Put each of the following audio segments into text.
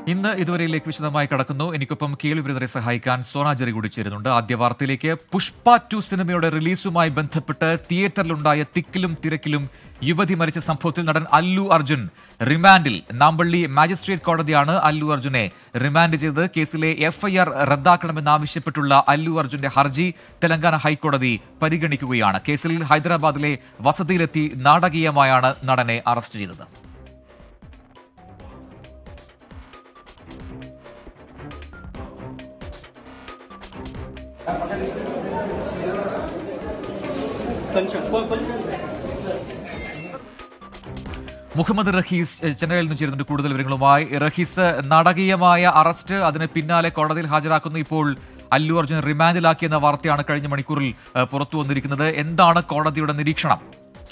ഇന്ന് ഇതുവരെയിലേക്ക് വിശദമായി കടക്കുന്നു എനിക്കൊപ്പം കേളു ബ്രദറെ സഹായിക്കാൻ സോനാജറി കൂടി ചേരുന്നുണ്ട് ആദ്യ വാർത്തയിലേക്ക് പുഷ്പ ടു സിനിമയുടെ റിലീസുമായി ബന്ധപ്പെട്ട് തിയേറ്ററിലുണ്ടായ തിക്കിലും തിരക്കിലും യുവതി മരിച്ച സംഭവത്തിൽ നടൻ അല്ലു അർജുൻ റിമാൻഡിൽ നാമ്പള്ളി മാജിസ്ട്രേറ്റ് കോടതിയാണ് അല്ലു അർജുനെ റിമാൻഡ് ചെയ്തത് കേസിലെ എഫ്ഐആർ റദ്ദാക്കണമെന്നാവശ്യപ്പെട്ടുള്ള അല്ലു അർജുന്റെ ഹർജി തെലങ്കാന ഹൈക്കോടതി പരിഗണിക്കുകയാണ് കേസിൽ ഹൈദരാബാദിലെ വസതിയിലെത്തി നാടകീയമായാണ് നടനെ അറസ്റ്റ് ചെയ്തത് മുഹമ്മദ് റഹീസ് എഹ്, ചെന്നൈയിൽ നിന്ന് ചേരുന്നുണ്ട് കൂടുതൽ വിവരങ്ങളുമായി റഹീസ് നാടകീയമായ അറസ്റ്റ് അതിന് പിന്നാലെ കോടതിയിൽ ഹാജരാക്കുന്നു ഇപ്പോൾ അല്ലു അർജുൻ റിമാൻഡിലാക്കിയെന്ന വാർത്തയാണ് കഴിഞ്ഞ മണിക്കൂറിൽ എഹ്, പുറത്തു വന്നിരിക്കുന്നത് എന്താണ് കോടതിയുടെ നിരീക്ഷണം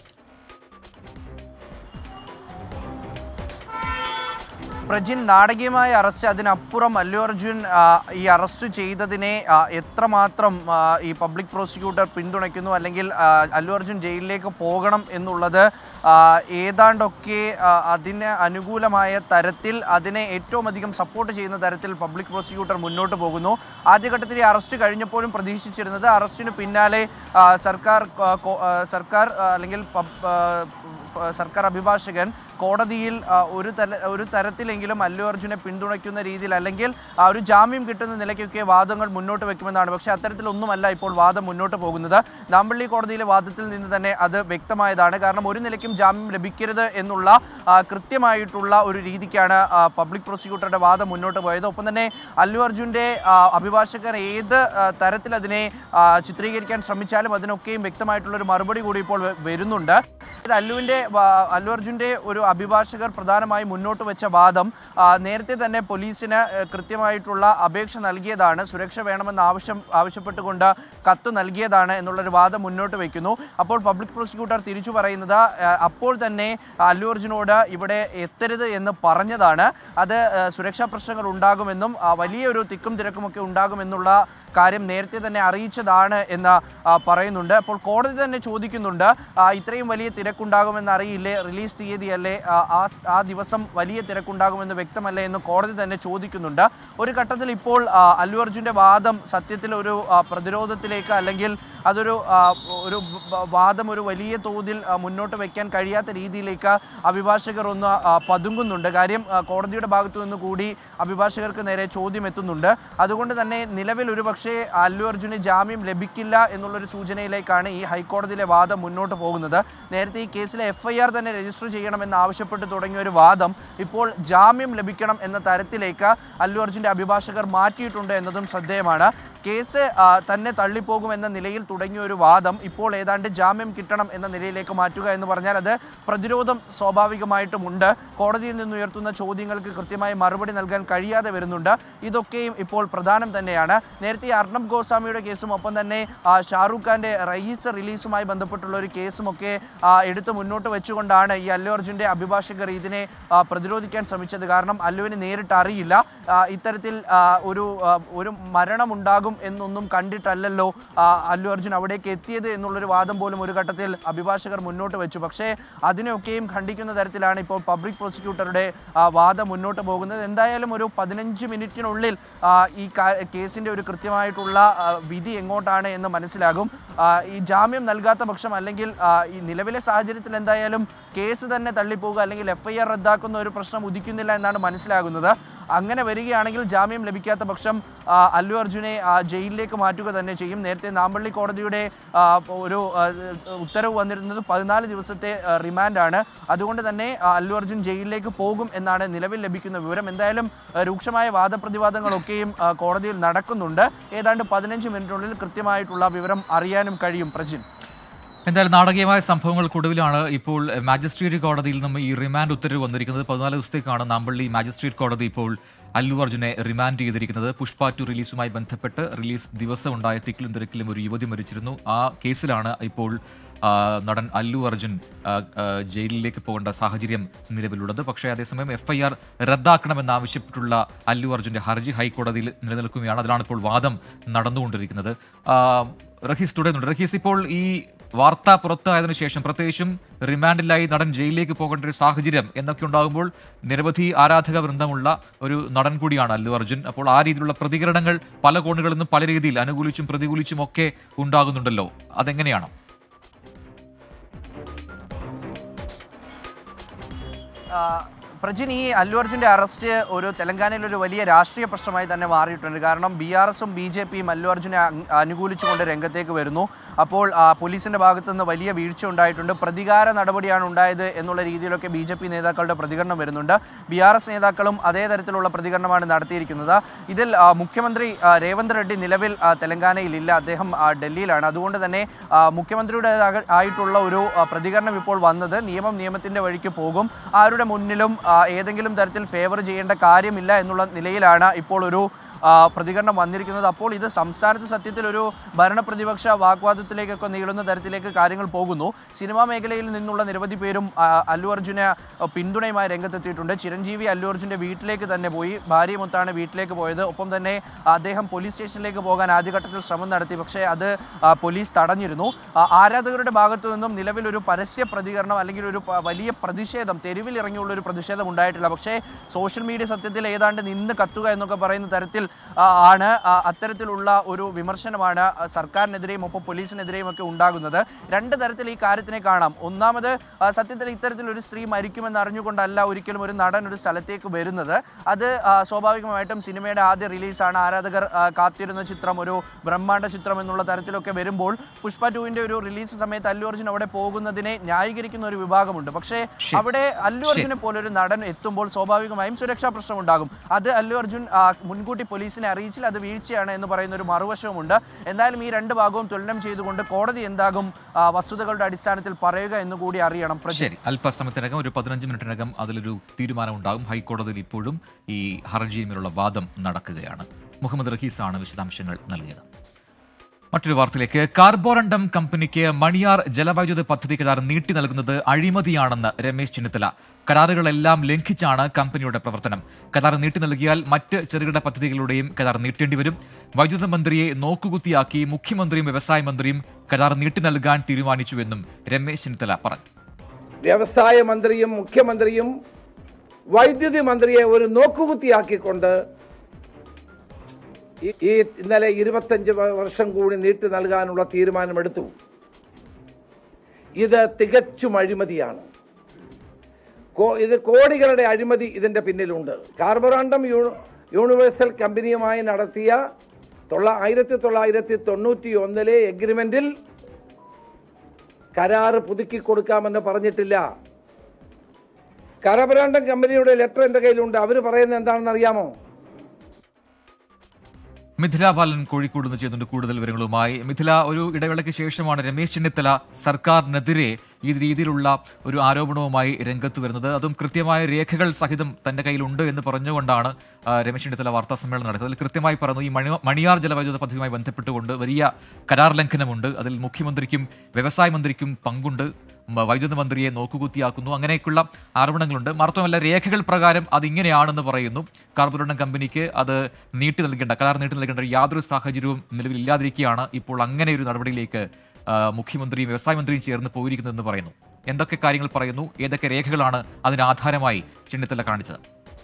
പ്രജിൻ നാടകീയമായ അറസ്റ്റ് അതിനപ്പുറം അല്ലു അർജുൻ ആ, ഈ അറസ്റ്റ് ചെയ്തതിനെ ആ, എത്രമാത്രം ആ, ഈ പബ്ലിക് പ്രോസിക്യൂട്ടർ പിന്തുണയ്ക്കുന്നു അല്ലെങ്കിൽ ആ, അല്ലു അർജുൻ ജയിലിലേക്ക് പോകണം എന്നുള്ളത് ആ, ഏതാണ്ടൊക്കെ ആ, അതിന് അനുകൂലമായ തരത്തിൽ അതിനെ ഏറ്റവും അധികം സപ്പോർട്ട് ചെയ്യുന്ന തരത്തിൽ പബ്ലിക് പ്രോസിക്യൂട്ടർ മുന്നോട്ട് പോകുന്നു ആദ്യഘട്ടത്തിൽ ഈ അറസ്റ്റ് കഴിഞ്ഞപ്പോഴും പ്രതീക്ഷിച്ചിരുന്നത് അറസ്റ്റിന് പിന്നാലെ ആ, സർക്കാർ ആ, കോ- ആ, സർക്കാർ ആ, അല്ലെങ്കിൽ പബ്- ആ, പ- സർക്കാർ അഭിഭാഷകൻ കോടതിയിൽ ആ, ഒരു തല ഒരു തരത്തിലെങ്കിലും അല്ലു അർജുനെ പിന്തുണയ്ക്കുന്ന രീതിയിൽ അല്ലെങ്കിൽ ആ ഒരു ജാമ്യം കിട്ടുന്ന നിലയ്ക്കൊക്കെ വാദങ്ങൾ മുന്നോട്ട് വെക്കുമെന്നാണ് പക്ഷേ അത്തരത്തിലൊന്നുമല്ല ഇപ്പോൾ വാദം മുന്നോട്ട് പോകുന്നത് നാമ്പള്ളി കോടതിയിലെ വാദത്തിൽ നിന്ന് തന്നെ അത് വ്യക്തമായതാണ് കാരണം ഒരു നിലയ്ക്കും ജാമ്യം ലഭിക്കരുത് എന്നുള്ള ആ, കൃത്യമായിട്ടുള്ള ഒരു രീതിക്കാണ് ആ, പബ്ലിക് പ്രോസിക്യൂട്ടറുടെ വാദം മുന്നോട്ട് പോയത് ഒപ്പം തന്നെ അല്ലു അർജുൻ്റെ ആ, അഭിഭാഷകർ ഏത് ആ, തരത്തിൽ അതിനെ ആ, ചിത്രീകരിക്കാൻ ശ്രമിച്ചാലും അതിനൊക്കെയും വ്യക്തമായിട്ടുള്ള ഒരു മറുപടി കൂടി ഇപ്പോൾ വ- വരുന്നുണ്ട് ഇത് അല്ലുവിൻ്റെ വാ- അല്ലു അർജുൻ്റെ ഒരു അഭിഭാഷകർ പ്രധാനമായി മുന്നോട്ട് വെച്ച വാദം ആ, നേരത്തെ തന്നെ പോലീസിന് ഏഹ്, കൃത്യമായിട്ടുള്ള അപേക്ഷ നൽകിയതാണ് സുരക്ഷ വേണമെന്ന് ആവശ്യം ആവശ്യപ്പെട്ടുകൊണ്ട് കത്ത് നൽകിയതാണ് എന്നുള്ളൊരു വാദം മുന്നോട്ട് വയ്ക്കുന്നു അപ്പോൾ പബ്ലിക് പ്രോസിക്യൂട്ടർ തിരിച്ചു പറയുന്നത് ഏഹ്, അപ്പോൾ തന്നെ അല്ലു അർജുനോട് ഇവിടെ എത്തരുത് എന്ന് പറഞ്ഞതാണ് അത് ഏഹ്, സുരക്ഷാ പ്രശ്നങ്ങൾ ഉണ്ടാകുമെന്നും ആ, വലിയൊരു തിക്കും തിരക്കുമൊക്കെ ഉണ്ടാകുമെന്നുള്ള കാര്യം നേരത്തെ തന്നെ അറിയിച്ചതാണ് എന്ന് ആ, പറയുന്നുണ്ട് അപ്പോൾ കോടതി തന്നെ ചോദിക്കുന്നുണ്ട് ആ, ഇത്രയും വലിയ തിരക്കുണ്ടാകുമെന്ന് അറിയില്ലേ റിലീസ് തീയതിയല്ലേ ആ, ആ ആ ദിവസം വലിയ തിരക്കുണ്ടാകുമെന്ന് വ്യക്തമല്ലേ എന്ന് കോടതി തന്നെ ചോദിക്കുന്നുണ്ട് ഒരു ഘട്ടത്തിൽ ഇപ്പോൾ ആ, അല്ലു അർജുൻ്റെ വാദം സത്യത്തിൽ ഒരു ആ, പ്രതിരോധത്തിലേക്ക് അല്ലെങ്കിൽ അതൊരു ആ, ഒരു വ- വാദം ഒരു വലിയ തോതിൽ ആ, മുന്നോട്ട് വയ്ക്കാൻ കഴിയാത്ത രീതിയിലേക്ക് അഭിഭാഷകർ ഒന്ന് ആ, പതുങ്ങുന്നുണ്ട് കാര്യം ആ, കോടതിയുടെ ഭാഗത്തു നിന്ന് കൂടി അഭിഭാഷകർക്ക് നേരെ ചോദ്യം എത്തുന്നുണ്ട് അതുകൊണ്ട് തന്നെ നിലവിൽ ഒരു പക്ഷേ അല്ലു അർജുന് ജാമ്യം ലഭിക്കില്ല എന്നുള്ളൊരു സൂചനയിലേക്കാണ് ഈ ഹൈക്കോടതിയിലെ വാദം മുന്നോട്ട് പോകുന്നത് നേരത്തെ ഈ കേസിലെ എഫ് ഐ ആർ തന്നെ രജിസ്റ്റർ ചെയ്യണമെന്ന് ആവശ്യപ്പെട്ട് തുടങ്ങിയ ഒരു വാദം ഇപ്പോൾ ജാമ്യം ലഭിക്കണം എന്ന തരത്തിലേക്ക് അല്ലു അർജുൻ്റെ അഭിഭാഷകർ മാറ്റിയിട്ടുണ്ട് എന്നതും ശ്രദ്ധേയമാണ് കേസ് ആ, തന്നെ തള്ളിപ്പോകുമെന്ന നിലയിൽ തുടങ്ങിയ ഒരു വാദം ഇപ്പോൾ ഏതാണ്ട് ജാമ്യം കിട്ടണം എന്ന നിലയിലേക്ക് മാറ്റുക എന്ന് പറഞ്ഞാൽ അത് പ്രതിരോധം സ്വാഭാവികമായിട്ടും ഉണ്ട് കോടതിയിൽ നിന്ന് ഉയർത്തുന്ന ചോദ്യങ്ങൾക്ക് കൃത്യമായി മറുപടി നൽകാൻ കഴിയാതെ വരുന്നുണ്ട് ഇതൊക്കെയും ഇപ്പോൾ പ്രധാനം തന്നെയാണ് നേരത്തെ ഈ അർണബ് ഗോസ്വാമിയുടെ കേസും ഒപ്പം തന്നെ ആ, ഷാറൂഖ് ഖാന്റെ റയീസ് റിലീസുമായി ബന്ധപ്പെട്ടുള്ള ഒരു കേസുമൊക്കെ ആ, എടുത്ത് മുന്നോട്ട് വെച്ചുകൊണ്ടാണ് ഈ അല്ലു അർജുൻ്റെ അഭിഭാഷകർ ഇതിനെ ആ, പ്രതിരോധിക്കാൻ ശ്രമിച്ചത് കാരണം അല്ലുവിന് നേരിട്ട് അറിയില്ല ആ, ഇത്തരത്തിൽ ആ, ഒരു ആ, ഒരു മരണമുണ്ടാകും എന്നൊന്നും കണ്ടിട്ടല്ലല്ലോ ആ, അല്ലു അർജുൻ അവിടേക്ക് എത്തിയത് എന്നുള്ളൊരു വാദം പോലും ഒരു ഘട്ടത്തിൽ അഭിഭാഷകർ മുന്നോട്ട് വെച്ചു പക്ഷേ അതിനെയൊക്കെയും ഖണ്ഡിക്കുന്ന തരത്തിലാണ് ഇപ്പോൾ പബ്ലിക് പ്രോസിക്യൂട്ടറുടെ ആ, വാദം മുന്നോട്ട് പോകുന്നത് എന്തായാലും ഒരു പതിനഞ്ച് മിനിറ്റിനുള്ളിൽ ആ, ഈ കാ- കേസിൻ്റെ ഒരു കൃത്യമായിട്ടുള്ള ആ, വിധി എങ്ങോട്ടാണ് എന്ന് മനസ്സിലാകും ആ, ഈ ജാമ്യം നൽകാത്ത പക്ഷം അല്ലെങ്കിൽ ആ, ഈ നിലവിലെ സാഹചര്യത്തിൽ എന്തായാലും കേസ് തന്നെ തള്ളിപ്പോവുക അല്ലെങ്കിൽ എഫ് ഐ ആർ റദ്ദാക്കുന്ന ഒരു പ്രശ്നം ഉദിക്കുന്നില്ല എന്നാണ് മനസ്സിലാകുന്നത് അങ്ങനെ വരികയാണെങ്കിൽ ജാമ്യം ലഭിക്കാത്ത പക്ഷം ആ, അല്ലു അർജുനെ ആ, ജയിലിലേക്ക് മാറ്റുക തന്നെ ചെയ്യും നേരത്തെ നാമ്പള്ളി കോടതിയുടെ ആ, ഒരു ആ, ഉത്തരവ് വന്നിരുന്നത് പതിനാല് ദിവസത്തെ ആ, റിമാൻഡാണ് അതുകൊണ്ട് തന്നെ ആ, അല്ലു അർജുൻ ജയിലിലേക്ക് പോകും എന്നാണ് നിലവിൽ ലഭിക്കുന്ന വിവരം എന്തായാലും ആ, രൂക്ഷമായ വാദപ്രതിവാദങ്ങളൊക്കെയും ആ, കോടതിയിൽ നടക്കുന്നുണ്ട് ഏതാണ്ട് പതിനഞ്ച് മിനിറ്റിനുള്ളിൽ കൃത്യമായിട്ടുള്ള വിവരം അറിയാനും കഴിയും പ്രജിൻ എന്തായാലും നാടകീയമായ സംഭവങ്ങൾക്കൊടുവിലാണ് ഇപ്പോൾ മാജിസ്ട്രേറ്റ് കോടതിയിൽ നിന്നും ഈ റിമാൻഡ് ഉത്തരവ് വന്നിരിക്കുന്നത് പതിനാല് ദിവസത്തേക്കാണ് നാമ്പള്ളി മാജിസ്ട്രേറ്റ് കോടതി ഇപ്പോൾ അല്ലു അർജുനെ റിമാൻഡ് ചെയ്തിരിക്കുന്നത് പുഷ്പ ടു റിലീസുമായി ബന്ധപ്പെട്ട് റിലീസ് ദിവസം ഉണ്ടായ തിക്കിലും തിരക്കിലും ഒരു യുവതി മരിച്ചിരുന്നു ആ കേസിലാണ് ഇപ്പോൾ ആ, നടൻ അല്ലു അർജുൻ ആ, ആ, ജയിലിലേക്ക് പോകേണ്ട സാഹചര്യം നിലവിലുള്ളത് പക്ഷേ അതേസമയം എഫ് ഐ ആർ റദ്ദാക്കണമെന്നാവശ്യപ്പെട്ടുള്ള അല്ലു അർജുന്റെ ഹർജി ഹൈക്കോടതിയിൽ നിലനിൽക്കുകയാണ് അതിലാണ് ഇപ്പോൾ വാദം നടന്നുകൊണ്ടിരിക്കുന്നത് ആ, റഹീസ് തുടരുന്നുണ്ട് റഹീസ് ഇപ്പോൾ ഈ വാർത്ത പുറത്തായതിനു ശേഷം പ്രത്യേകിച്ചും റിമാൻഡിലായി നടൻ ജയിലിലേക്ക് പോകേണ്ട ഒരു സാഹചര്യം എന്നൊക്കെ ഉണ്ടാകുമ്പോൾ നിരവധി ആരാധക വൃന്ദമുള്ള ഒരു നടൻ കൂടിയാണ് അല്ലു അർജുൻ അപ്പോൾ ആ രീതിയിലുള്ള പ്രതികരണങ്ങൾ പല കോണുകളിൽ നിന്നും പല രീതിയിൽ അനുകൂലിച്ചും പ്രതികൂലിച്ചും ഒക്കെ ഉണ്ടാകുന്നുണ്ടല്ലോ അതെങ്ങനെയാണ് ആ, പ്രജിൻ ഈ അല്ലു അർജുൻ്റെ അറസ്റ്റ് ഒരു തെലങ്കാനയിൽ ഒരു വലിയ രാഷ്ട്രീയ പ്രശ്നമായി തന്നെ മാറിയിട്ടുണ്ട് കാരണം ബി ആർ എസും ബി ജെ പിയും അല്ലു അർജുനെ അങ്- അനുകൂലിച്ചുകൊണ്ട് രംഗത്തേക്ക് വരുന്നു അപ്പോൾ ആ, പോലീസിന്റെ ഭാഗത്തു നിന്ന് വലിയ വീഴ്ച ഉണ്ടായിട്ടുണ്ട് പ്രതികാര നടപടിയാണ് ഉണ്ടായത് എന്നുള്ള രീതിയിലൊക്കെ ബി ജെ പി നേതാക്കളുടെ പ്രതികരണം വരുന്നുണ്ട് ബി ആർ എസ് നേതാക്കളും അതേ തരത്തിലുള്ള പ്രതികരണമാണ് നടത്തിയിരിക്കുന്നത് ഇതിൽ ആ, മുഖ്യമന്ത്രി ആ, രേവന്ത് റെഡ്ഡി നിലവിൽ ആ, തെലങ്കാനയിലില്ല അദ്ദേഹം ആ, ഡൽഹിയിലാണ് അതുകൊണ്ട് തന്നെ ആ, മുഖ്യമന്ത്രിയുടെ ആയിട്ടുള്ള ഒരു ആ, പ്രതികരണം ഇപ്പോൾ വന്നത് നിയമം നിയമത്തിന്റെ വഴിക്ക് പോകും ആരുടെ മുന്നിലും ആ, ഏതെങ്കിലും തരത്തിൽ ഫേവർ ചെയ്യേണ്ട കാര്യമില്ല എന്നുള്ള നിലയിലാണ് ഇപ്പോൾ ഒരു ആ, പ്രതികരണം വന്നിരിക്കുന്നത് അപ്പോൾ ഇത് സംസ്ഥാനത്ത് സത്യത്തിൽ ഒരു ഭരണപ്രതിപക്ഷ വാഗ്വാദത്തിലേക്കൊക്കെ നീളുന്ന തരത്തിലേക്ക് കാര്യങ്ങൾ പോകുന്നു സിനിമാ മേഖലയിൽ നിന്നുള്ള നിരവധി പേരും ആ, അല്ലു അർജുനെ ആ, പിന്തുണയുമായി രംഗത്തെത്തിയിട്ടുണ്ട് ചിരഞ്ജീവി അല്ലു അർജുൻ്റെ വീട്ടിലേക്ക് തന്നെ പോയി ഭാര്യയുമൊത്താണ് വീട്ടിലേക്ക് പോയത് ഒപ്പം തന്നെ അദ്ദേഹം പോലീസ് സ്റ്റേഷനിലേക്ക് പോകാൻ ആദ്യഘട്ടത്തിൽ ശ്രമം നടത്തി പക്ഷേ അത് ആ, പോലീസ് തടഞ്ഞിരുന്നു ആ, ആരാധകരുടെ ഭാഗത്തു നിന്നും നിലവിൽ ഒരു പരസ്യ പ്രതികരണം അല്ലെങ്കിൽ ഒരു പ- വലിയ പ്രതിഷേധം തെരുവിൽ ഇറങ്ങിയുള്ള ഒരു പ്രതിഷേധം ഉണ്ടായിട്ടില്ല പക്ഷേ സോഷ്യൽ മീഡിയ സത്യത്തിൽ ഏതാണ്ട് നിന്ന് കത്തുക എന്നൊക്കെ പറയുന്ന തരത്തിൽ ആ, ആണ് ആ, അത്തരത്തിലുള്ള ഒരു വിമർശനമാണ് ആ, സർക്കാരിനെതിരെയും ഒപ്പം പോലീസിനെതിരെയും ഒക്കെ ഉണ്ടാകുന്നത് രണ്ട് തരത്തിൽ ഈ കാര്യത്തിനെ കാണാം ഒന്നാമത് ആ, സത്യത്തിൽ ഇത്തരത്തിൽ ഒരു സ്ത്രീ മരിക്കുമെന്ന് അറിഞ്ഞുകൊണ്ടല്ല ഒരിക്കലും ഒരു നടൻ ഒരു സ്ഥലത്തേക്ക് വരുന്നത് അത് ആ, സ്വാഭാവികമായിട്ടും സിനിമയുടെ ആദ്യ റിലീസാണ് ആരാധകർ ആ, കാത്തിരുന്ന ചിത്രം ഒരു ബ്രഹ്മാണ്ഡ ചിത്രം എന്നുള്ള തരത്തിലൊക്കെ വരുമ്പോൾ പുഷ്പ ടുവിന്റെ ഒരു റിലീസ് സമയത്ത് അല്ലു അർജുൻ അവിടെ പോകുന്നതിനെ ന്യായീകരിക്കുന്ന ഒരു വിഭാഗമുണ്ട് പക്ഷേ ശരി. അവിടെ അല്ലു അർജുനെ പോലൊരു നടൻ എത്തുമ്പോൾ സ്വാഭാവികമായും സുരക്ഷാ പ്രശ്നം ഉണ്ടാകും അത് അല്ലു അർജുൻ ആ, മുൻകൂട്ടി പോലീസിനെ അറിയിച്ചില്ല അത് വീഴ്ചയാണ് എന്ന് പറയുന്ന ഒരു മറുവശവുമുണ്ട് എന്നാലും ഈ രണ്ട് ഭാഗവും തുലനം ചെയ്തുകൊണ്ട് കോടതി എന്താകും ആ, വസ്തുതകളുടെ അടിസ്ഥാനത്തിൽ പറയുക എന്ന് കൂടി അറിയണം പ്രജ ശരി അല്പസമയത്തിനകം ഒരു പതിനഞ്ച് മിനിറ്റിനകം അതിലൊരു തീരുമാനം ഉണ്ടാകും ഹൈക്കോടതിയിൽ ഇപ്പോഴും ഈ ഹർജിയുമിലുള്ള വാദം നടക്കുകയാണ് മുഹമ്മദ് റഹീസാണ് വിശദാംശങ്ങൾ നൽകിയത് മറ്റൊരു വാർത്തയിലേക്ക് കാർബോറണ്ടം കമ്പനിക്ക് മണിയാർ ജലവൈദ്യുത പദ്ധതി കരാർ നീട്ടി നൽകുന്നത് അഴിമതിയാണെന്ന് രമേശ് ചെന്നിത്തല കരാറുകളെല്ലാം ലംഘിച്ചാണ് കമ്പനിയുടെ പ്രവർത്തനം കരാർ നീട്ടി നൽകിയാൽ മറ്റ് ചെറുകിട പദ്ധതികളുടെയും കരാർ നീട്ടേണ്ടി വരും വൈദ്യുത മന്ത്രിയെ നോക്കുകുത്തിയാക്കി മുഖ്യമന്ത്രിയും വ്യവസായ മന്ത്രിയും കരാർ നീട്ടി നൽകാൻ തീരുമാനിച്ചുവെന്നും രമേശ് ചെന്നിത്തല പറഞ്ഞു വ്യവസായ മന്ത്രിയും മുഖ്യമന്ത്രിയും വൈദ്യുതി മന്ത്രിയെ ഒരു നോക്കുകുത്തിയാക്കിക്കൊണ്ട് ഈ- ഈ ഇന്നലെ ഇരുപത്തഞ്ച് വ- വർഷം കൂടി നീട്ടി നൽകാനുള്ള തീരുമാനമെടുത്തു ഇത് തികച്ചും അഴിമതിയാണ് കോ- ഇത് കോടികളുടെ അഴിമതി ഇതിന്റെ പിന്നിലുണ്ട് കാർബറാണ്ടം യൂണി- യൂണിവേഴ്സൽ കമ്പനിയുമായി നടത്തിയ തൊള്ള ആയിരത്തി തൊള്ളായിരത്തി തൊണ്ണൂറ്റി ഒന്നിലെ എഗ്രിമെന്റിൽ കരാറ് പുതുക്കി കൊടുക്കാമെന്ന് പറഞ്ഞിട്ടില്ല കരപരാണ്ടം കമ്പനിയുടെ ലെറ്റർ എൻ്റെ കയ്യിലുണ്ട് അവർ പറയുന്നത് എന്താണെന്ന് അറിയാമോ മിഥില ബാലൻ കോഴിക്കോട് നിന്ന് ചെയ്യുന്നുണ്ട് കൂടുതൽ വിവരങ്ങളുമായി മിഥില ഒരു ഇടവേളയ്ക്ക് ശേഷമാണ് രമേശ് ചെന്നിത്തല സർക്കാരിനെതിരെ ഈ രീതിയിലുള്ള ഒരു ആരോപണവുമായി രംഗത്ത് വരുന്നത് അതും കൃത്യമായ രേഖകൾ സഹിതം തന്റെ കയ്യിലുണ്ട് എന്ന് പറഞ്ഞുകൊണ്ടാണ് ആ, രമേശ് ചെന്നിത്തല വാർത്താ സമ്മേളനം നടത്തിയത് അതിൽ കൃത്യമായി പറഞ്ഞു ഈ മണി മണിയാർ ജലവൈദ്യുത പദ്ധതിയുമായി ബന്ധപ്പെട്ടുകൊണ്ട് വലിയ കരാർ ലംഘനമുണ്ട് അതിൽ മുഖ്യമന്ത്രിക്കും വ്യവസായ മന്ത്രിക്കും പങ്കുണ്ട് മ- വൈദ്യുത മന്ത്രിയെ നോക്കുകുത്തിയാക്കുന്നു അങ്ങനെയൊക്കെയുള്ള ആരോപണങ്ങളുണ്ട് മാത്രമല്ല രേഖകൾ പ്രകാരം അത് ഇങ്ങനെയാണെന്ന് പറയുന്നു കാർബോറണ്ടം കമ്പനിക്ക് അത് നീട്ടി നൽകേണ്ട കരാർ നീട്ടി നൽകേണ്ട ഒരു യാതൊരു സാഹചര്യവും നിലവിലില്ലാതിരിക്കുകയാണ് ഇപ്പോൾ അങ്ങനെ ഒരു നടപടിയിലേക്ക് ആ, മുഖ്യമന്ത്രിയും വ്യവസായ മന്ത്രിയും ചേർന്ന് പോയിരിക്കുന്നതെന്ന് പറയുന്നു എന്തൊക്കെ കാര്യങ്ങൾ പറയുന്നു ഏതൊക്കെ രേഖകളാണ് അതിന് ആധാരമായി ചെന്നിത്തല കാണിച്ചത്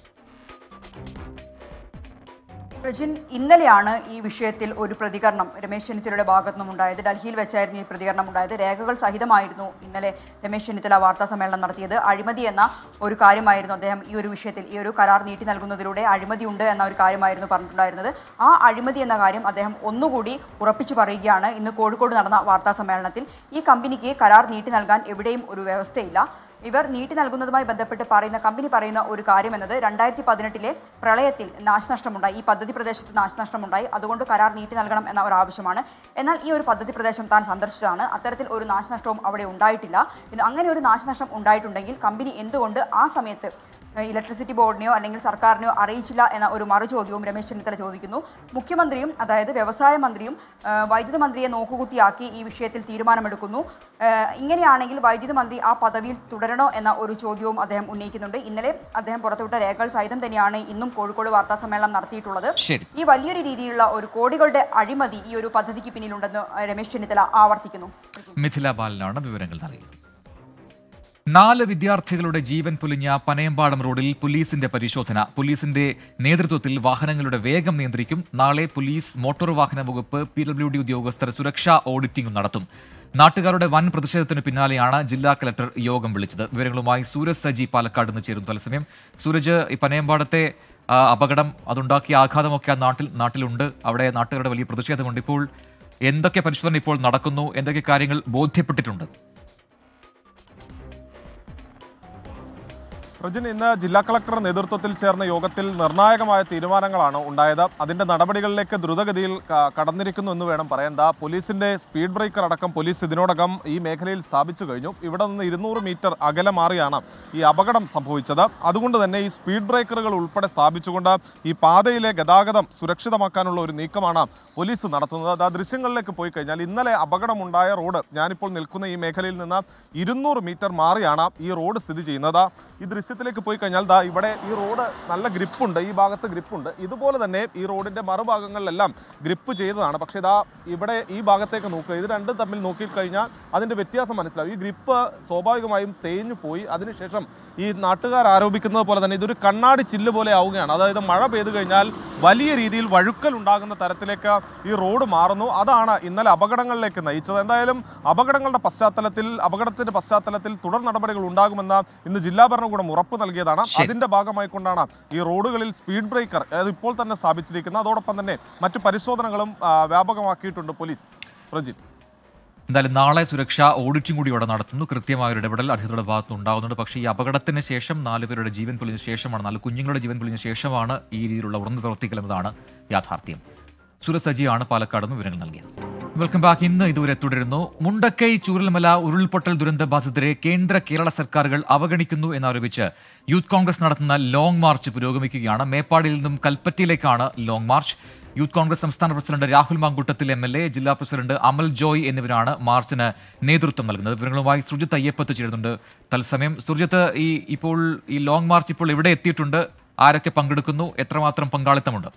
പ്രജിൻ ഇന്നലെയാണ് ഈ വിഷയത്തിൽ ഒരു പ്രതികരണം രമേശ് ചെന്നിത്തലയുടെ ഭാഗത്തു നിന്നും ഉണ്ടായത് ഡൽഹിയിൽ വെച്ചായിരുന്നു ഈ പ്രതികരണം ഉണ്ടായത് രേഖകൾ സഹിതമായിരുന്നു ഇന്നലെ രമേശ് ചെന്നിത്തല വാർത്താ സമ്മേളനം നടത്തിയത് അഴിമതി എന്ന ഒരു കാര്യമായിരുന്നു അദ്ദേഹം ഈ ഒരു വിഷയത്തിൽ ഈ ഒരു കരാർ നീട്ടി നൽകുന്നതിലൂടെ അഴിമതി ഉണ്ട് എന്ന ഒരു കാര്യമായിരുന്നു പറഞ്ഞിട്ടുണ്ടായിരുന്നത് ആ അഴിമതി എന്ന കാര്യം അദ്ദേഹം ഒന്നുകൂടി ഉറപ്പിച്ചു പറയുകയാണ് ഇന്ന് കോഴിക്കോട് നടന്ന വാർത്താ സമ്മേളനത്തിൽ ഈ കമ്പനിക്ക് കരാർ നീട്ടി നൽകാൻ എവിടെയും ഒരു വ്യവസ്ഥയില്ല ഇവർ നീട്ടി നൽകുന്നതുമായി ബന്ധപ്പെട്ട് പറയുന്ന കമ്പനി പറയുന്ന ഒരു കാര്യം എന്നത് രണ്ടായിരത്തി പതിനെട്ടിലെ പ്രളയത്തിൽ നാശനഷ്ടമുണ്ടായി ഈ പദ്ധതി പ്രദേശത്ത് നാശനഷ്ടമുണ്ടായി അതുകൊണ്ട് കരാർ നീട്ടി നൽകണം എന്ന ഒരു ആവശ്യമാണ് എന്നാൽ ഈ ഒരു പദ്ധതി പ്രദേശം താൻ സന്ദർശിച്ചതാണ് അത്തരത്തിൽ ഒരു നാശനഷ്ടവും അവിടെ ഉണ്ടായിട്ടില്ല ഇത് അങ്ങനെ ഒരു നാശനഷ്ടം ഉണ്ടായിട്ടുണ്ടെങ്കിൽ കമ്പനി എന്തുകൊണ്ട് ആ സമയത്ത് ഏഹ് ഇലക്ട്രിസിറ്റി ബോർഡിനെയോ അല്ലെങ്കിൽ സർക്കാരിനെയോ അറിയിച്ചില്ല എന്ന ഒരു മറുചോദ്യവും രമേശ് ചെന്നിത്തല ചോദിക്കുന്നു മുഖ്യമന്ത്രിയും അതായത് വ്യവസായ മന്ത്രിയും ഏഹ് വൈദ്യുതി മന്ത്രിയെ നോക്കുകുത്തിയാക്കി ഈ വിഷയത്തിൽ തീരുമാനമെടുക്കുന്നു ഏഹ് ഇങ്ങനെയാണെങ്കിൽ വൈദ്യുതി മന്ത്രി ആ പദവിയിൽ തുടരണോ എന്ന ഒരു ചോദ്യവും അദ്ദേഹം ഉന്നയിക്കുന്നുണ്ട് ഇന്നലെ അദ്ദേഹം പുറത്തുവിട്ട രേഖകൾ സഹിതം തന്നെയാണ് ഇന്നും കോഴിക്കോട് വാർത്താ സമ്മേളനം നടത്തിയിട്ടുള്ളത് ശരി ഈ വലിയൊരു രീതിയിലുള്ള ഒരു കോടികളുടെ അഴിമതി ഈ ഒരു പദ്ധതിക്ക് പിന്നിലുണ്ടെന്ന് രമേശ് ചെന്നിത്തല ആവർത്തിക്കുന്നു മിഥില ബാലനാണ് വിവരങ്ങൾ നൽകിയത് നാല് വിദ്യാർത്ഥികളുടെ ജീവൻ പൊലിഞ്ഞ പനയമ്പാടം റോഡിൽ പോലീസിന്റെ പരിശോധന പോലീസിന്റെ നേതൃത്വത്തിൽ വാഹനങ്ങളുടെ വേഗം നിയന്ത്രിക്കും നാളെ പോലീസ് മോട്ടോർ വാഹന വകുപ്പ് പി ഡബ്ല്യു ഡി ഉദ്യോഗസ്ഥർ സുരക്ഷാ ഓഡിറ്റിംഗും നടത്തും നാട്ടുകാരുടെ വൻ പ്രതിഷേധത്തിന് പിന്നാലെയാണ് ജില്ലാ കലക്ടർ യോഗം വിളിച്ചത് വിവരങ്ങളുമായി സൂരജ് സജി പാലക്കാട് നിന്ന് ചേരുന്നു തത്സമയം സൂരജ് ഈ പനയമ്പാടത്തെ ആ, അപകടം അതുണ്ടാക്കിയ ആഘാതമൊക്കെ ആ നാട്ടിൽ നാട്ടിലുണ്ട് അവിടെ നാട്ടുകാരുടെ വലിയ പ്രതിഷേധമുണ്ട് ഇപ്പോൾ എന്തൊക്കെ പരിശോധന ഇപ്പോൾ നടക്കുന്നു എന്തൊക്കെ കാര്യങ്ങൾ ബോധ്യപ്പെട്ടിട്ടുണ്ട് പ്രജിൻ ഇന്ന് ജില്ലാ കളക്ടർ നേതൃത്വത്തിൽ ചേർന്ന യോഗത്തിൽ നിർണായകമായ തീരുമാനങ്ങളാണ് ഉണ്ടായത് അതിന്റെ നടപടികളിലേക്ക് ദ്രുതഗതിയിൽ ക- കടന്നിരിക്കുന്നു എന്ന് വേണം പറയാൻ ദാ പോലീസിന്റെ സ്പീഡ് ബ്രേക്കർ അടക്കം പോലീസ് ഇതിനോടകം ഈ മേഖലയിൽ സ്ഥാപിച്ചു കഴിഞ്ഞു ഇവിടെ നിന്ന് ഇരുന്നൂറ് മീറ്റർ അകലെ മാറിയാണ് ഈ അപകടം സംഭവിച്ചത് അതുകൊണ്ട് തന്നെ ഈ സ്പീഡ് ബ്രേക്കറുകൾ ഉൾപ്പെടെ സ്ഥാപിച്ചുകൊണ്ട് ഈ പാതയിലെ ഗതാഗതം സുരക്ഷിതമാക്കാനുള്ള ഒരു നീക്കമാണ് പോലീസ് നടത്തുന്നത് അത് ആ ദൃശ്യങ്ങളിലേക്ക് പോയി കഴിഞ്ഞാൽ ഇന്നലെ അപകടമുണ്ടായ റോഡ് ഞാനിപ്പോൾ നിൽക്കുന്ന ഈ മേഖലയിൽ നിന്ന് ഇരുന്നൂറ് മീറ്റർ മാറിയാണ് ഈ റോഡ് സ്ഥിതി ചെയ്യുന്നത് ഈ ദൃശ്യത്തിലേക്ക് പോയി കഴിഞ്ഞാൽ ദാ ഇവിടെ ഈ റോഡ് നല്ല ഗ്രിപ്പുണ്ട് ഈ ഭാഗത്ത് ഗ്രിപ്പുണ്ട് ഇതുപോലെ തന്നെ ഈ റോഡിന്റെ മറുഭാഗങ്ങളിലെല്ലാം ഗ്രിപ്പ് ചെയ്തതാണ് പക്ഷേ ഇതാ ഇവിടെ ഈ ഭാഗത്തേക്ക് നോക്കുക ഇത് രണ്ടും തമ്മിൽ നോക്കിക്കഴിഞ്ഞാൽ അതിന്റെ വ്യത്യാസം മനസ്സിലാവും ഈ ഗ്രിപ്പ് സ്വാഭാവികമായും തേഞ്ഞു പോയി അതിനുശേഷം ഈ നാട്ടുകാർ ആരോപിക്കുന്നത് പോലെ തന്നെ ഇതൊരു കണ്ണാടി ചില്ല് പോലെ ആവുകയാണ് അതായത് മഴ പെയ്തു കഴിഞ്ഞാൽ വലിയ രീതിയിൽ വഴുക്കൽ ഉണ്ടാകുന്ന തരത്തിലേക്ക് ഈ റോഡ് മാറുന്നു അതാണ് ഇന്നലെ അപകടങ്ങളിലേക്ക് നയിച്ചത് എന്തായാലും അപകടങ്ങളുടെ പശ്ചാത്തലത്തിൽ അപകടത്തിന്റെ പശ്ചാത്തലത്തിൽ തുടർ നടപടികൾ ഉണ്ടാകുമെന്ന് ഇന്ന് ജില്ലാ ഭരണകൂടം ഉറപ്പ് നൽകിയതാണ് ശരി. അതിന്റെ ഭാഗമായി കൊണ്ടാണ് ഈ റോഡുകളിൽ സ്പീഡ് ബ്രേക്കർ അത് ഇപ്പോൾ തന്നെ സ്ഥാപിച്ചിരിക്കുന്നത് അതോടൊപ്പം തന്നെ മറ്റു പരിശോധനകളും ആ, വ്യാപകമാക്കിയിട്ടുണ്ട് പോലീസ് പ്രജിത്ത് എന്തായാലും നാളെ സുരക്ഷാ ഓഡിറ്റും കൂടി ഇവിടെ നടത്തുന്നു കൃത്യമായ ഒരു ഇടപെടൽ അധികൃതരുടെ ഭാഗത്ത് ഉണ്ടാകുന്നുണ്ട് പക്ഷേ ഈ അപകടത്തിന് ശേഷം നാല് പേരുടെ ജീവൻ പൊലിഞ്ഞ ശേഷമാണ് നാല് കുഞ്ഞുങ്ങളുടെ ജീവൻ പൊലിഞ്ഞ ശേഷമാണ് ഈ രീതിയിലുള്ള ഉറന്നു പ്രവർത്തിക്കൽ എന്നതാണ് യാഥാർത്ഥ്യം സുരജ് സജിയാണ് പാലക്കാട് നിന്ന് വിവരങ്ങൾ നൽകിയത് വെൽക്കം ബാക്ക് ഇന്ന് ഇതുവരെ തുടരുന്നു മുണ്ടക്കൈ ചൂരൽമല ഉരുൾപൊട്ടൽ ദുരന്ത ബാധിതരെ കേന്ദ്ര കേരള സർക്കാരുകൾ അവഗണിക്കുന്നു എന്നാരോപിച്ച് യൂത്ത് കോൺഗ്രസ് നടത്തുന്ന ലോങ് മാർച്ച് പുരോഗമിക്കുകയാണ് മേപ്പാടിയിൽ നിന്നും കൽപ്പറ്റയിലേക്കാണ് ലോങ് മാർച്ച് യൂത്ത് കോൺഗ്രസ് സംസ്ഥാന president Rahul Mankoottathil M L A ജില്ലാ പ്രസിഡന്റ് അമൽ ജോയ് എന്നിവരാണ് മാർച്ചിന് നേതൃത്വം നൽകുന്നത് വിവരങ്ങളുമായി സുജിത്ത് അയ്യപ്പത്ത് ചേരുന്നുണ്ട് തത്സമയം സുജിത്ത് ഈ ഇപ്പോൾ ഈ ലോങ് മാർച്ച് ഇപ്പോൾ എവിടെ എത്തിയിട്ടുണ്ട് ആരൊക്കെ പങ്കെടുക്കുന്നു എത്രമാത്രം പങ്കാളിത്തമുണ്ട്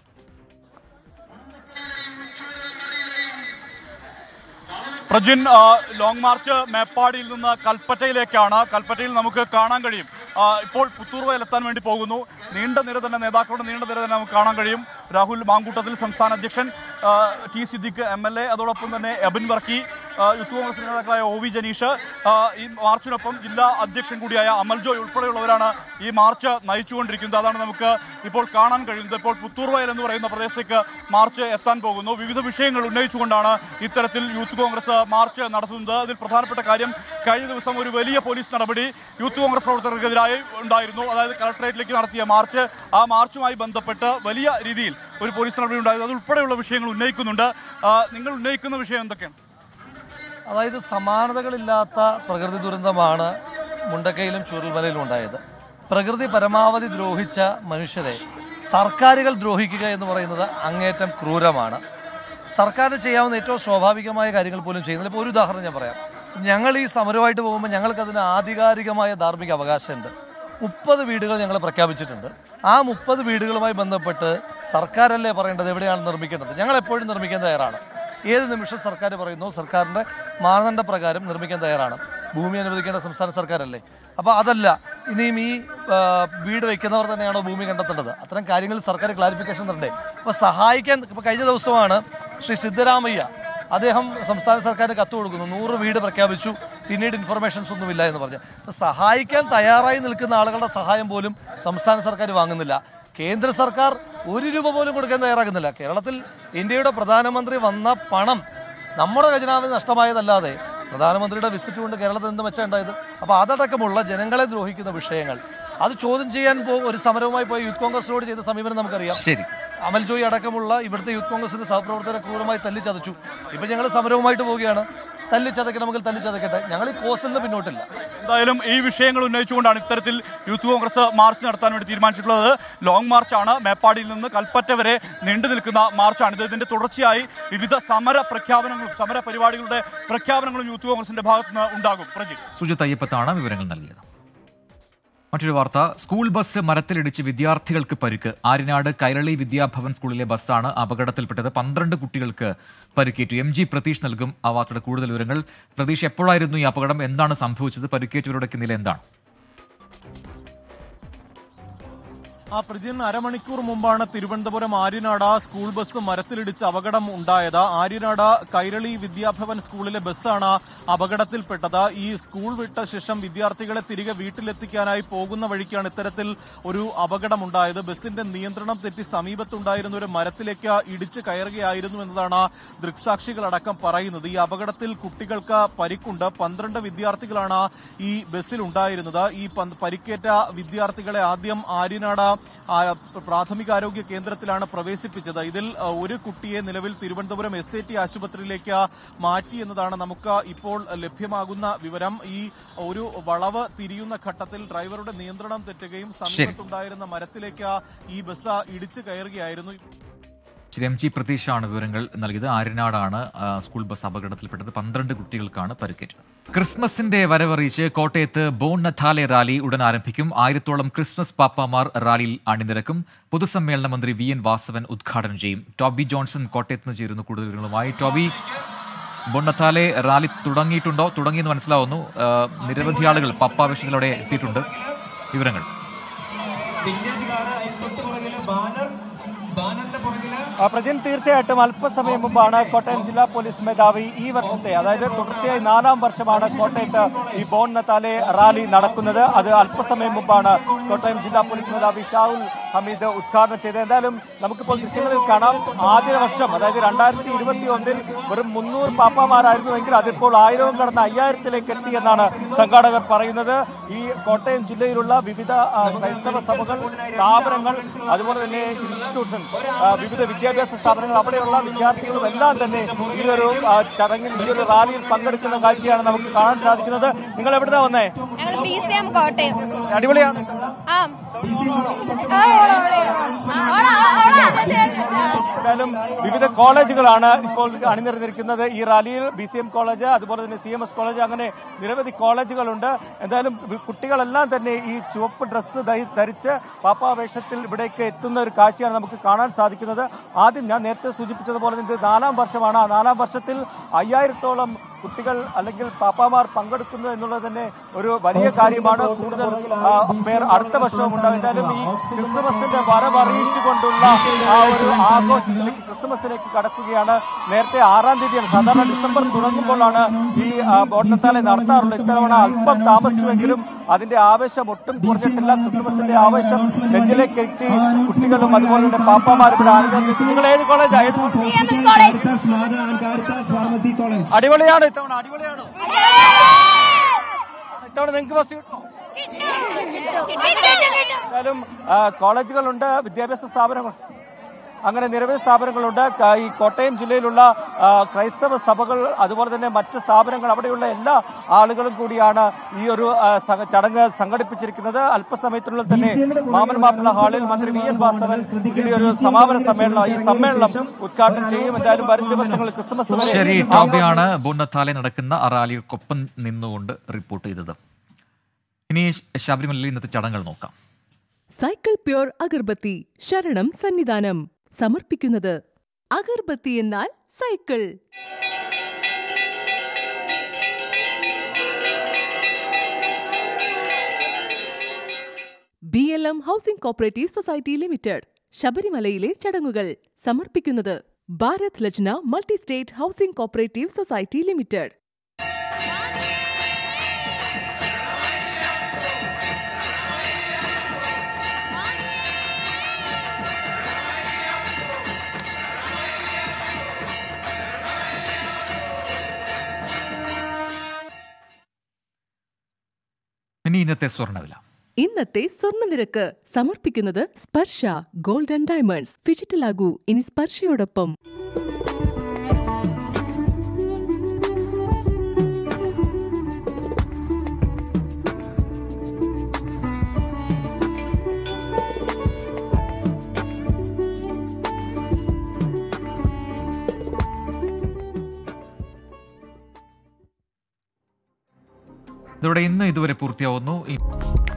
പ്രജിൻ ആ, ലോങ് മാർച്ച് മേപ്പാടിയിൽ നിന്ന് കൽപ്പറ്റയിലേക്കാണ് കൽപ്പറ്റയിൽ നമുക്ക് കാണാൻ കഴിയും ആ, ഇപ്പോൾ പുത്തൂർ വയലെത്താൻ വേണ്ടി പോകുന്നു നീണ്ട നിര തന്നെ നേതാക്കളുടെ നീണ്ട നിര തന്നെ നമുക്ക് കാണാൻ കഴിയും രാഹുൽ മാങ്കൂട്ടത്തിൽ സംസ്ഥാന അധ്യക്ഷൻ ആ, T Siddique M L A അതോടൊപ്പം തന്നെ എബിൻ വർക്കി ആ, യൂത്ത് കോൺഗ്രസ് നേതാക്കളായ ഒ വി ജനീഷ് ആ, ഈ മാർച്ചിനൊപ്പം ജില്ലാ അധ്യക്ഷൻ കൂടിയായ അമൽ ജോയ് ഉൾപ്പെടെയുള്ളവരാണ് ഈ മാർച്ച് നയിച്ചുകൊണ്ടിരിക്കുന്നത് അതാണ് നമുക്ക് ഇപ്പോൾ കാണാൻ കഴിയുന്നത് ഇപ്പോൾ പുത്തൂർ വയൽ എന്ന് പറയുന്ന പ്രദേശത്തേക്ക് മാർച്ച് എത്താൻ പോകുന്നു വിവിധ വിഷയങ്ങൾ ഉന്നയിച്ചുകൊണ്ടാണ് ഇത്തരത്തിൽ യൂത്ത് കോൺഗ്രസ് മാർച്ച് നടത്തുന്നത് അതിൽ പ്രധാനപ്പെട്ട കാര്യം കഴിഞ്ഞ ദിവസം ഒരു വലിയ പോലീസ് നടപടി യൂത്ത് കോൺഗ്രസ് പ്രവർത്തകർക്കെതിരായി ഉണ്ടായിരുന്നു അതായത് കളക്ടറേറ്റിലേക്ക് നടത്തിയ മാർച്ച് ആ മാർച്ചുമായി ബന്ധപ്പെട്ട് വലിയ രീതിയിൽ ഒരു പോലീസ് നടപടി ഉണ്ടായിരുന്നു അത് ഉൾപ്പെടെയുള്ള വിഷയങ്ങൾ ഉന്നയിക്കുന്നുണ്ട് ആ, നിങ്ങൾ ഉന്നയിക്കുന്ന വിഷയം എന്തൊക്കെയാണ് അതായത് സമാനതകളില്ലാത്ത പ്രകൃതി ദുരന്തമാണ് മുണ്ടക്കയിലും ചുരുൾമലയിലും ഉണ്ടായത് പ്രകൃതി പരമാവധി ദ്രോഹിച്ച മനുഷ്യരെ സർക്കാരുകൾ ദ്രോഹിക്കുക എന്ന് പറയുന്നത് അങ്ങേറ്റം ക്രൂരമാണ് സർക്കാരിന് ചെയ്യാവുന്ന ഏറ്റവും സ്വാഭാവികമായ കാര്യങ്ങൾ പോലും ചെയ്യുന്നില്ല ഇപ്പോൾ ഒരു ഉദാഹരണം ഞാൻ പറയാം ഞങ്ങൾ ഈ സമരമായിട്ട് പോകുമ്പോൾ ഞങ്ങൾക്കതിന് ആധികാരികമായ ധാർമ്മിക അവകാശമുണ്ട് മുപ്പത് വീടുകൾ ഞങ്ങൾ പ്രഖ്യാപിച്ചിട്ടുണ്ട് ആ മുപ്പത് വീടുകളുമായി ബന്ധപ്പെട്ട് സർക്കാരല്ലേ പറയേണ്ടത് എവിടെയാണ് നിർമ്മിക്കേണ്ടത് ഞങ്ങൾ എപ്പോഴും നിർമ്മിക്കാൻ തയ്യാറാണ് ഏത് നിമിഷം സർക്കാർ പറയുന്നു സർക്കാരിൻ്റെ മാനദണ്ഡ പ്രകാരം നിർമ്മിക്കാൻ തയ്യാറാണ് ഭൂമി അനുവദിക്കേണ്ട സംസ്ഥാന സർക്കാരല്ലേ അപ്പോൾ അതല്ല ഇനിയും ഈ ആ, വീട് വയ്ക്കുന്നവർ തന്നെയാണോ ഭൂമി കണ്ടെത്തേണ്ടത് അത്തരം കാര്യങ്ങളിൽ സർക്കാർ ക്ലാരിഫിക്കേഷൻ തരണ്ടേ അപ്പോൾ സഹായിക്കാൻ ഇപ്പോൾ കഴിഞ്ഞ ദിവസമാണ് ശ്രീ സിദ്ധരാമയ്യ അദ്ദേഹം സംസ്ഥാന സർക്കാരിന് കത്ത് കൊടുക്കുന്നു നൂറ് വീട് പ്രഖ്യാപിച്ചു പിന്നീട് ഇൻഫർമേഷൻസ് ഒന്നുമില്ല എന്ന് പറഞ്ഞു അപ്പോൾ സഹായിക്കാൻ തയ്യാറായി നിൽക്കുന്ന ആളുകളുടെ സഹായം പോലും സംസ്ഥാന സർക്കാർ വാങ്ങുന്നില്ല കേന്ദ്ര സർക്കാർ ഒരു രൂപ പോലും കൊടുക്കാൻ തയ്യാറാകുന്നില്ല കേരളത്തിൽ ഇന്ത്യയുടെ പ്രധാനമന്ത്രി വന്ന പണം നമ്മുടെ ഖജനാവിന് നഷ്ടമായതല്ലാതെ പ്രധാനമന്ത്രിയുടെ വിസിറ്റ് കൊണ്ട് കേരളത്തിൽ എന്ത് മെച്ചം ഉണ്ടായത് അപ്പോൾ അതടക്കമുള്ള ജനങ്ങളെ ദ്രോഹിക്കുന്ന വിഷയങ്ങൾ അത് ചോദ്യം ചെയ്യാൻ പോ ഒരു സമരവുമായി പോയ യൂത്ത് കോൺഗ്രസിനോട് ചെയ്ത സമീപനം നമുക്കറിയാം ശരി അമൽ ജോയി അടക്കമുള്ള ഇവിടുത്തെ യൂത്ത് കോൺഗ്രസിന്റെ സഹപ്രവർത്തകരെ ക്രൂരമായി തല്ലിച്ചതച്ചു ഇപ്പൊ ഞങ്ങൾ സമരവുമായിട്ട് പോവുകയാണ് തല്ലിച്ചതക്കണമെങ്കിൽ തല്ലിച്ചതക്കട്ടെ ഞങ്ങൾ ഈ കോസിൽ നിന്ന് പിന്നോട്ടില്ല എന്തായാലും ഈ വിഷയങ്ങൾ ഉന്നയിച്ചുകൊണ്ടാണ് ഇത്തരത്തിൽ യൂത്ത് കോൺഗ്രസ് മാർച്ച് നടത്താൻ വേണ്ടി തീരുമാനിച്ചിട്ടുള്ളത് ലോങ് മാർച്ചാണ് മേപ്പാടിയിൽ നിന്ന് കൽപ്പറ്റ വരെ നീണ്ടു നിൽക്കുന്ന മാർച്ചാണ് ഇത് ഇതിന്റെ തുടർച്ചയായി വിവിധ സമര പ്രഖ്യാപനങ്ങളും സമര പരിപാടികളുടെ പ്രഖ്യാപനങ്ങളും യൂത്ത് കോൺഗ്രസിന്റെ ഭാഗത്തുനിന്ന് ഉണ്ടാകും പ്രജിത്ത് സുജിത് അയ്യപ്പത്താണ് വിവരങ്ങൾ നൽകിയത് മറ്റൊരു വാർത്ത സ്കൂൾ ബസ് മരത്തിലിടിച്ച് വിദ്യാർത്ഥികൾക്ക് പരിക്ക് ആര്യനാട് കൈരളി വിദ്യാഭവൻ സ്കൂളിലെ ബസ്സാണ് അപകടത്തിൽപ്പെട്ടത് പന്ത്രണ്ട് കുട്ടികൾക്ക് പരിക്കേറ്റു എം ജി പ്രതീഷ് നൽകും ആ വാർത്തയുടെ കൂടുതൽ വിവരങ്ങൾ പ്രതീഷ് എപ്പോഴായിരുന്നു ഈ അപകടം എന്താണ് സംഭവിച്ചത് പരിക്കേറ്റവരുടെ നില എന്താണ് ആ പ്രജിൻ അരമണിക്കൂർ മുമ്പാണ് തിരുവനന്തപുരം ആര്യനാട് സ്കൂൾ ബസ് മരത്തിലിടിച്ച് അപകടം ഉണ്ടായത് ആര്യനാട് കൈരളി വിദ്യാഭവൻ സ്കൂളിലെ ബസ്സാണ് അപകടത്തിൽപ്പെട്ടത് ഈ സ്കൂൾ വിട്ട ശേഷം വിദ്യാർത്ഥികളെ തിരികെ വീട്ടിലെത്തിക്കാനായി പോകുന്ന വഴിക്കാണ് ഇത്തരത്തിൽ ഒരു അപകടമുണ്ടായത് ബസിന്റെ നിയന്ത്രണം തെറ്റി സമീപത്തുണ്ടായിരുന്ന ഒരു മരത്തിലേക്ക് ഇടിച്ച് കയറുകയായിരുന്നു എന്നതാണ് ദൃക്സാക്ഷികളടക്കം പറയുന്നത് ഈ അപകടത്തിൽ കുട്ടികൾക്ക് പരിക്കുണ്ട് പന്ത്രണ്ട് വിദ്യാർത്ഥികളാണ് ഈ ബസ്സിൽ ഉണ്ടായിരുന്നത് ഈ പന്ത് പരിക്കേറ്റ വിദ്യാർത്ഥികളെ ആദ്യം ആര്യനാട് ആ, പ്രാഥമികാരോഗ്യ കേന്ദ്രത്തിലാണ് പ്രവേശിപ്പിച്ചത് ഇതിൽ ആ, ഒരു കുട്ടിയെ നിലവിൽ തിരുവനന്തപുരം എസ് ഐ ടി ആശുപത്രിയിലേക്ക് മാറ്റി എന്നതാണ് നമുക്ക് ഇപ്പോൾ ലഭ്യമാകുന്ന വിവരം ഈ ഒരു വളവ് തിരിയുന്ന ഘട്ടത്തിൽ ഡ്രൈവറുടെ നിയന്ത്രണം തെറ്റുകയും സമീപത്തുണ്ടായിരുന്ന മരത്തിലേക്ക് ഈ ബസ് ഇടിച്ചു കയറുകയായിരുന്നു ശ്രീ എം ജി പ്രതീഷാണ് വിവരങ്ങൾ നൽകിയത് ആര്യനാടാണ് ആ, സ്കൂൾ ബസ് അപകടത്തിൽപ്പെട്ടത് പന്ത്രണ്ട് കുട്ടികൾക്കാണ് പരിക്കേറ്റത് ക്രിസ്മസിന്റെ വരവറിയിച്ച് കോട്ടയത്ത് ബോൺ നഥാലെ റാലി ഉടൻ ആരംഭിക്കും ആയിരത്തോളം ക്രിസ്മസ് പാപ്പാമാർ റാലിയിൽ അണിനിരക്കും പൊതുസമ്മേളന മന്ത്രി വി എൻ വാസവൻ ഉദ്ഘാടനം ചെയ്യും ടോബി ജോൺസൺ കോട്ടയത്ത് നിന്ന് ചേരുന്നു കൂടുതൽ വിവരങ്ങളുമായി ടോബി ബോണ്ണത്താലെ റാലി തുടങ്ങിയിട്ടുണ്ടോ തുടങ്ങിയെന്ന് മനസ്സിലാവുന്നു ആ, നിരവധി ആളുകൾ പപ്പാവേഷങ്ങളോടെ എത്തിയിട്ടുണ്ട് വിവരങ്ങൾ ആ, പ്രജിൻ തീർച്ചയായിട്ടും അല്പസമയം മുമ്പാണ് കോട്ടയം ജില്ലാ പോലീസ് മേധാവി ഈ വർഷത്തെ അതായത് തുടർച്ചയായി നാലാം വർഷമാണ് കോട്ടയത്ത് ഈ ബോൺ നത്താലെ റാലി നടക്കുന്നത് അത് അല്പസമയം മുമ്പാണ് കോട്ടയം ജില്ലാ പോലീസ് മേധാവി ഷാഹുൽ ഹമീദ് ഉദ്ഘാടനം ചെയ്തത് എന്തായാലും നമുക്കിപ്പോൾ ദൃശ്യങ്ങളിൽ കാണാം ആദ്യ വർഷം അതായത് രണ്ടായിരത്തി ഇരുപത്തി ഒന്നിൽ വെറും മുന്നൂറ് പാപ്പാമാരായിരുന്നുവെങ്കിൽ അതിപ്പോൾ ആയിരവും കടന്ന് അയ്യായിരത്തിലേക്ക് എത്തി എന്നാണ് സംഘാടകർ പറയുന്നത് ഈ കോട്ടയം ജില്ലയിലുള്ള വിവിധ ആ, ക്രൈസ്തവ സഭകൾ സ്ഥാപനങ്ങൾ അതുപോലെ തന്നെ ഇൻസ്റ്റിറ്റ്യൂഷൻ ആ, വിവിധ വിദ്യാഭ്യാസ സ്ഥാപനങ്ങൾ അവിടെയുള്ള വിദ്യാർത്ഥികളും എല്ലാം തന്നെ ഈ ഒരു ആ, ചടങ്ങിൽ ഈ ഒരു റാലിയിൽ പങ്കെടുക്കുന്ന കാഴ്ചയാണ് നമുക്ക് കാണാൻ സാധിക്കുന്നത് നിങ്ങൾ എവിടുന്നാ വന്നേ ഞങ്ങൾ ബി സി എം കോട്ടയം അടിപൊളിയാണ് ആ ആ, ഓളെ, ഓളെ. ആ, ഓളെ, ഓളെ, അതെ, അതെ, അതെ. എന്തായാലും വിവിധ കോളേജുകളാണ് ഇപ്പോൾ അണിനിരന്നിരിക്കുന്നത് ഈ റാലിയിൽ ബി സി എം കോളേജ് അതുപോലെ തന്നെ സി എം എസ് കോളേജ് അങ്ങനെ നിരവധി കോളേജുകളുണ്ട് എന്തായാലും വി- കുട്ടികളെല്ലാം തന്നെ ഈ ചുവപ്പ് ഡ്രസ്സ് ധരി- ധരിച്ച് പാപ്പാവേഷത്തിൽ ഇവിടേക്ക് എത്തുന്ന ഒരു കാഴ്ചയാണ് നമുക്ക് കാണാൻ സാധിക്കുന്നത് ആദ്യം ഞാൻ നേരത്തെ സൂചിപ്പിച്ചതുപോലെ ഇത് നാലാം വർഷമാണ് ആ നാലാം വർഷത്തിൽ അയ്യായിരത്തോളം കുട്ടികൾ അല്ലെങ്കിൽ പാപ്പാമാർ പങ്കെടുക്കുന്നു എന്നുള്ളത് തന്നെ ഒരു വലിയ കാര്യമാണ് കൂടുതൽ ആ, പേർ അടുത്ത വർഷവും ഉണ്ടാകും എന്തായാലും ഈ ക്രിസ്തുമസിന്റെ വരവ് അറിയിച്ചുകൊണ്ടുള്ള ആ ഒരു ആഘോഷത്തിലേക്ക് ക്രിസ്തുമസിലേക്ക് കടക്കുകയാണ് നേരത്തെ ആറാം തീയതിയാണ് സാധാരണ ഡിസംബർ തുടങ്ങുമ്പോഴാണ് ഈ ബോട്ടത്താലെ നടത്താറുള്ളത് ഇത്തവണ അല്പം താമസിച്ചുവെങ്കിലും അതിന്റെ ആവേശം ഒട്ടും കുറഞ്ഞിട്ടില്ല ക്രിസ്തുമസിന്റെ ആവേശം നെഞ്ചിലേക്ക് എത്തി കുട്ടികളും അതുപോലെ തന്നെ പാപ്പാമാരും ഇവിടെ അണിനിരന്നു നിങ്ങൾ ഏത് കോളേജാ ഏത് CMS കോളേജ് അടിപൊളിയാണ് ഇത്തവണ അടിപൊളിയാണ് ഇത്തവണ നിങ്ങൾക്ക് ഫസ്റ്റ് കിട്ടുമോ എന്തായാലും ആ, കോളേജുകളുണ്ട് വിദ്യാഭ്യാസ സ്ഥാപനങ്ങൾ അങ്ങനെ നിരവധി സ്ഥാപനങ്ങളുണ്ട് ക- ഈ കോട്ടയം ജില്ലയിലുള്ള ആ, ക്രൈസ്തവ സഭകൾ അതുപോലെ തന്നെ മറ്റ് സ്ഥാപനങ്ങൾ അവിടെയുള്ള എല്ലാ ആളുകളും കൂടിയാണ് ഈ ഒരു ആ, സ- ചടങ്ങ് സംഘടിപ്പിച്ചിരിക്കുന്നത് അല്പസമയത്തിനുള്ളിൽ തന്നെ മാമൻ മാപ്പിള ഹാളിൽ മന്ത്രി വി എൻ വാസവൻ ഇതിന്റെ ഒരു സമാപന സമ്മേളനം ഈ സമ്മേളനം ഉദ്ഘാടനം ചെയ്യും എന്തായാലും വരും ദിവസങ്ങളിൽ ക്രിസ്മസ് വരെ ശരി ടോബിയാണ് ബോണ്ണത്താലെ നടക്കുന്ന ആ റാലിക്കൊപ്പം നിന്നുകൊണ്ട് റിപ്പോർട്ട് ചെയ്തത് ഇനി ശബരിമലയിൽ ഇന്നത്തെ ചടങ്ങുകൾ നോക്കാം സൈക്കിൾ പ്യൂർ അഗർബത്തി ശരണം സന്നിധാനം സമർപ്പിക്കുന്നത് അഗർബത്തി എന്നാൽ cycle B L M housing cooperative society limited ശബരിമലയിലെ ചടങ്ങുകൾ സമർപ്പിക്കുന്നത് Bharat ലജ്ന multi state housing cooperative society limited ഇനി ഇന്നത്തെ സ്വർണ്ണവില ഇന്നത്തെ സ്വർണ്ണനിരക്ക് സമർപ്പിക്കുന്നത് സ്പർശ ഗോൾഡ് ആൻഡ് ഡയമണ്ട്സ് ഫിജിറ്റലാകൂ ഇനി സ്പർശയോടൊപ്പം ഇതോടെ ഇന്ന് ഇതുവരെ പൂർത്തിയാവുന്നു ഈ